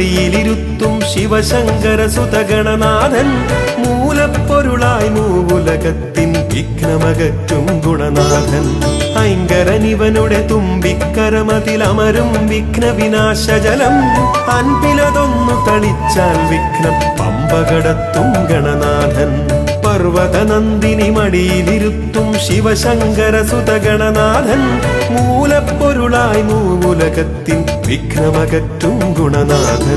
മടിയിലിരുത്തും ശിവശങ്കര സുതഗണനാഥൻ മൂലപ്പൊരുളായി മൂവുലകത്തിൻ വിഘ്നമകറ്റും ഗുണനാഥൻ ഐങ്കരനിവനുടെ തുമ്പിക്കരമതിലമരും വിഘ്ന വിനാശജലം അൻപിലതൊന്നു തളിച്ചാൽ വിഘ്നം പമ്പകടത്തും ഗണനാഥൻ പർവതനന്ദിനി മടിയിലിരുത്തും ശിവശങ്കര സുതഗണനാഥൻ മൂലപ്പൊരുളായി മൂവുലകത്തിൻ വിഘ്നമകറ്റും ഗുണനാഥൻ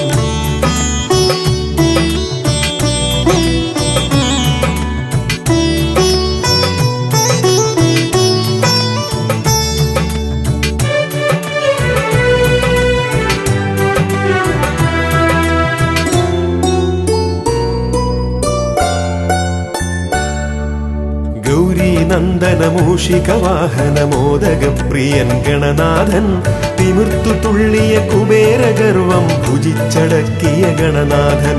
ഗൗരി നന്ദന മൂഷിക വാഹന മോദക പ്രിയൻ ഗണനാഥൻ തിമിർത്തു തുള്ളിയ കുബേര ഗർവം ഭുജിച്ചടക്കിയ ഗണനാഥൻ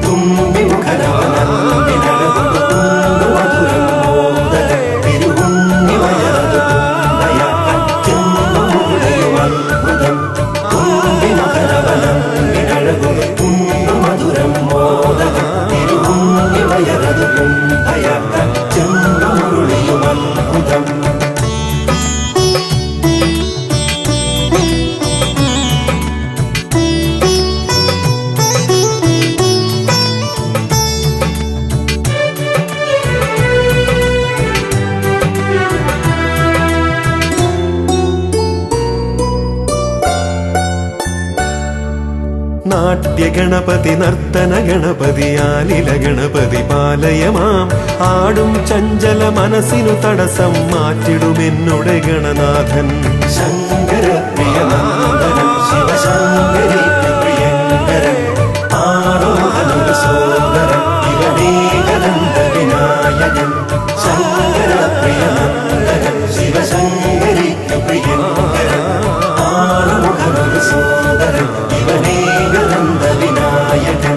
നാട്യ ഗണപതി നർത്തന ഗണപതി ആലില ഗണപതി പാലയമാം ആടും ചഞ്ചല മനസ്സിനു തടസ്സം മാറ്റിടുമെന്നുടെ ഗണനാഥൻ ശങ്കര പ്രിയ നന്ദനൻ ശിവശങ്കരി പ്രിയങ്കരൻ ആരോഹനുര സോദരൻ ഇവനേകനന്ദ വിനായകൻ ശങ്കര പ്രിയ നന്ദനൻ ശിവശങ്കരിക്കു പ്രിയങ്കരൻ ആറുമുഖനുര സോദരൻ ഇവനേകനന്ദ വിനായകൻ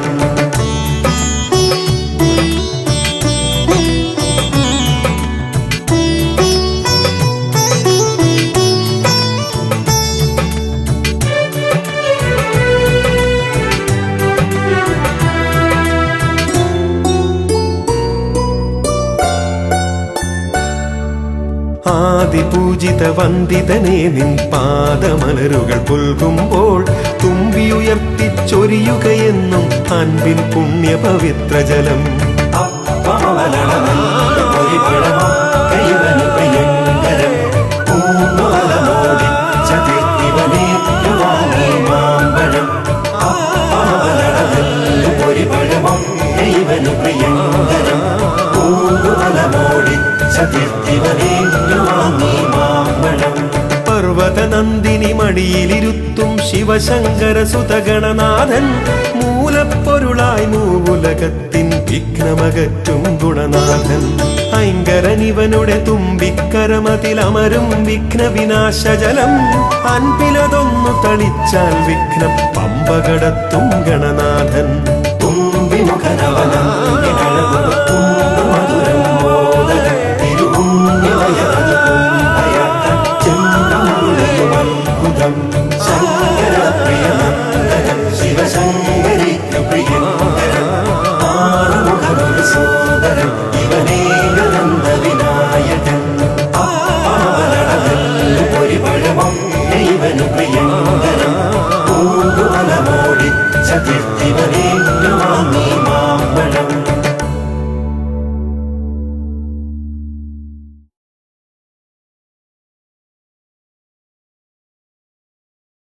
ആദിപൂജിത വന്ദിതനെ നിൻ പാദമലരുകൾ പുൽകുമ്പോൾ തുമ്പിയുയർത്തിച്ചൊരിയുകയെന്നും അൻപിൻ പുണ്യ പവിത്ര ജലം പർവതനന്ദിനി മടിയിലിരുത്തും ശിവശങ്കര സുതഗണനാഥൻ മൂലപ്പൊരുളായി മൂവുലകത്തിൻ വിഘ്നമകറ്റും ഗുണനാഥൻ ഐങ്കരനിവനുടെ തുമ്പിക്കരമതിലമരും വിഘ്ന വിനാശജലം അൻപിലതൊന്നു തളിച്ചാൽ വിഘ്നം പമ്പകടത്തും ഗണനാഥൻ തുമ്പിമുഖനവ